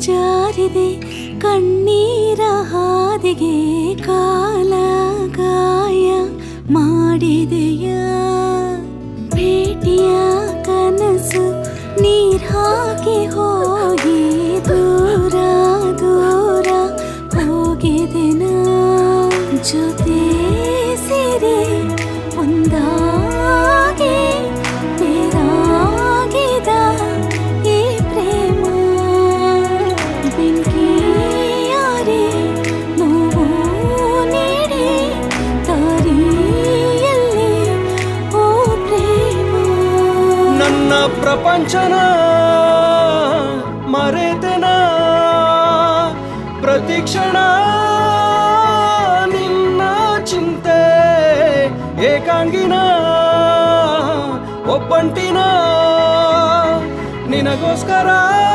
ಜಾರಿದೆ ಕಣ್ಣೀರ ಹಾದಿಗೆ ಕಾಲ ಗಾಯ ಮಾಡಿದೆಯ ಭೇಟಿಯ ಕನಸು ನೀರ್ ಹಾಕಿ ಹೋಗಿ ದೂರ ದೂರ ಹೋಗಿದೆ ನಾ ಜೊತೆ ಸೇರಿ ಒಂದಾಗಿ ಬೇರಾಗಿದ ಈ ಪ್ರೇಮ ಬೆಂಕಿಯಾರಿ ನೋವು ನೀಡಿ ದಾರಿಯಲ್ಲಿ ಓ ಪ್ರೇಮ ನನ್ನ ಪ್ರಪಂಚನ ಮರೆತೆನ ಪ್ರತಿಕ್ಷಣ ನಿನ್ನ ಚಿಂತೆ ಏಕಾಂಗಿನ ಒಬ್ಬಂಟಿನ ನಿನಗೋಸ್ಕರ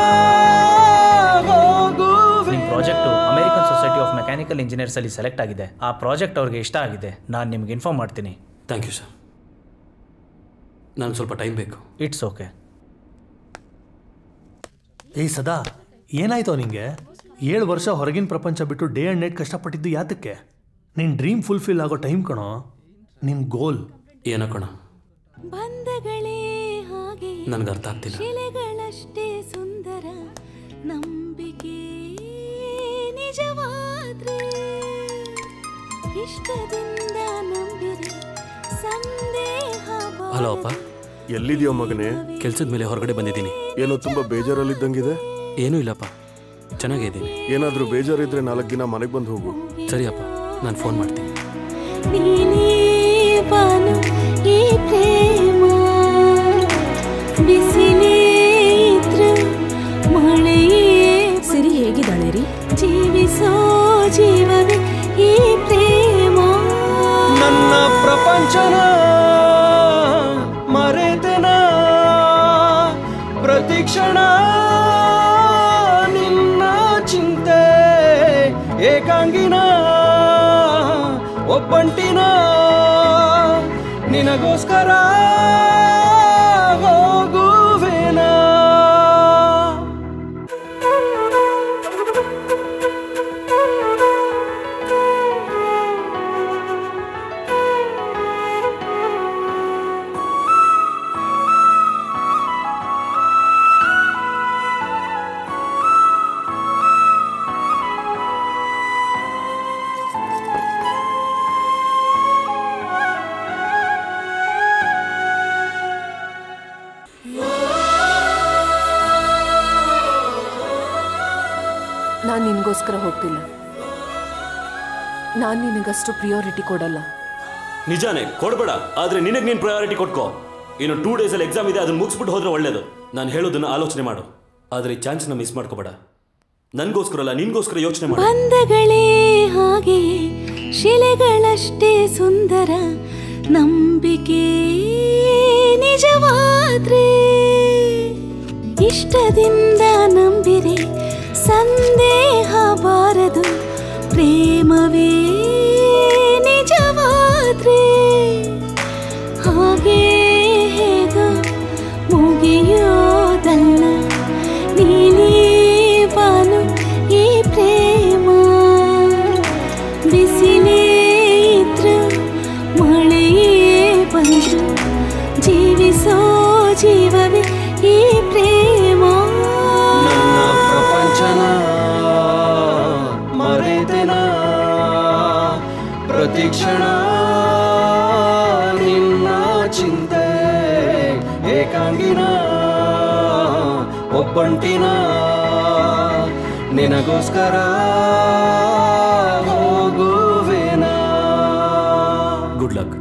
ಹೋಗುವೆ ನಿಮ್ಮ project American Society of Mechanical Engineers ಅಲ್ಲಿ ಸೆಲೆಕ್ಟ್ ಆಗಿದೆ ಆ ಪ್ರಾಜೆಕ್ಟ್ ಅವ್ರಿಗೆ ಇಷ್ಟ ಆಗಿದೆ ನಾನು ನಿಮ್ಗೆ ಇನ್ಫಾರ್ಮ್ ಮಾಡ್ತೀನಿ ಥ್ಯಾಂಕ್ ಯು ಸರ್ ನನಗೆ ಸ್ವಲ್ಪ ಟೈಮ್ ಬೇಕು ಇಟ್ಸ್ ಓಕೆ ಏಯ್ ಸದಾ ಏನಾಯ್ತೋ ನಿಂಗೆ ಏಳು ವರ್ಷ ಹೊರಗಿನ ಪ್ರಪಂಚ ಬಿಟ್ಟು ಡೇ ಆ್ಯಂಡ್ ನೈಟ್ ಕಷ್ಟಪಟ್ಟಿದ್ದು ಯಾತಕ್ಕೆ ನಿನ್ನ ಡ್ರೀಮ್ ಫುಲ್ಫಿಲ್ ಆಗೋ ಟೈಮ್ ಕಣೋ ನಿನ್ನ ಗೋಲ್ ಏನೋ ಕಣ ಬಂಧಗಳೇ ಹಾಗೆ ನನಗೆ ಅರ್ಥ ಆಗ್ತಿಲ್ಲ ಶಿಲೆಗಳಷ್ಟೇ ಸುಂದರ ನಂಬಿಕೆ ನಿಜವಾದ್ರೆ ಇಷ್ಟದಿಂದ ನಂಬಿರಿ ಸಂದೇಹ ಹಲೋ ಅಪ್ಪ ಎಲ್ಲಿದ್ಯೋ ಮಗನೇ ಕೆಲ್ಸದ ಮೇಲೆ ಹೊರಗಡೆ ಬಂದಿದ್ದೀನಿ ಏನೋ ತುಂಬಾ ಬೇಜಾರಲ್ಲಿದ್ದಂಗಿದೆ ಏನೂ ಇಲ್ಲಪ್ಪ ಚೆನ್ನಾಗಿದ್ದೀನಿ ಏನಾದ್ರೂ ಬೇಜಾರಿದ್ರೆ ನಾಲ್ಕು ದಿನ ಮನೆಗೆ ಬಂದು ಹೋಗು ಸರಿ ಅಪ್ಪ ನಾನು ಫೋನ್ ಮಾಡ್ತೀನಿ ನೀನೇ ಬಾನು ಈ ಪ್ರೇಮ ಬಿಸಿಲೇ ಇದ್ರು ಮಳೆಯೇ ಸಿರಿ ಹೇಗಿದ್ದಾಳೆ ರೀ ಜೀವಿಸೋ ಜೀವವೇ ಈ ಪ್ರೇಮ ನನ್ನ ಪ್ರಪಂಚನ ಮರೆತೆನ ಪ್ರತಿಕ್ಷಣ ನಿನ್ನ ಚಿಂತೆ ಏಕಾಂಗಿನ ಒಬ್ಬಂಟಿನ ನಿನಗೋಸ್ಕರ ಹೋಗುವೆನಾ ನಾನು ನಿನಗೋಸ್ಕರ ಹೋಗ್ತಿಲ್ಲ ನಾನು ನಿನಗಷ್ಟು ಪ್ರಿಯಾರಿಟಿ ಕೊಡಲ್ಲ ನಿಜಾನೇ ಕೊಡ್ಬೇಡ ಆದರೆ ನಿನಗೆ ನೀನು ಪ್ರಯಾರಿಟಿ ಕೊಟ್ಕೋ ಇನ್ನು ಟೂ ಡೇಸಲ್ಲಿ ಎಕ್ಸಾಮ್ ಇದೆ ಅದನ್ನ ಮುಗಿಸ್ಬಿಟ್ಟು ಹೋದ್ರೆ ಒಳ್ಳೇದು ನಾನು ಹೇಳೋದನ್ನ ಆಲೋಚನೆ ಮಾಡು ಆದರೆ ಈ ಚಾನ್ಸ್ನ ಮಿಸ್ ಮಾಡ್ಕೋಬೇಡ ನನಗೋಸ್ಕರ ಅಲ್ಲ ನಿನ್ಗೋಸ್ಕರ ಯೋಚನೆ ಮಾಡು ಬಂಧಗಳೇ ಹಾಗೆ ಶಿಲೆಗಳಷ್ಟೇ ಸುಂದರ ನಂಬಿಕೆ ನಿಜವಾದ್ರೆ ಇಷ್ಟದಿಂದ ನಂಬಿರಿ ಸಂದೇಹ ಬಾರದು ಪ್ರೇಮವೇ ನಿಜವಾದ್ರೆ ಹಾಗೆ ಹೇಗ ಮುಗಿಯೋದಲ್ಲ ನೀನೇ ಬಾನು ಈ ಪ್ರೇಮ ಬಿಸಿಲೇ ಇದ್ರು ಮಳೆಯೇ ಬಂದ್ರು ಜೀವಿಸೋ ಜೀವವೇ ಈ ಪ್ರೇಮ ನನ್ನ ಪ್ರಪಂಚನ ಮರೆತೆನ ಪ್ರತಿಕ್ಷಣ ನಿನ್ನ ಚಿಂತೆ ಏಕಾಂಗಿನ ಒಬ್ಬಂಟಿನ ನಿನಗೋಸ್ಕರ ಹೋಗುವೆನಾ ಗುಡ್ ಲಕ್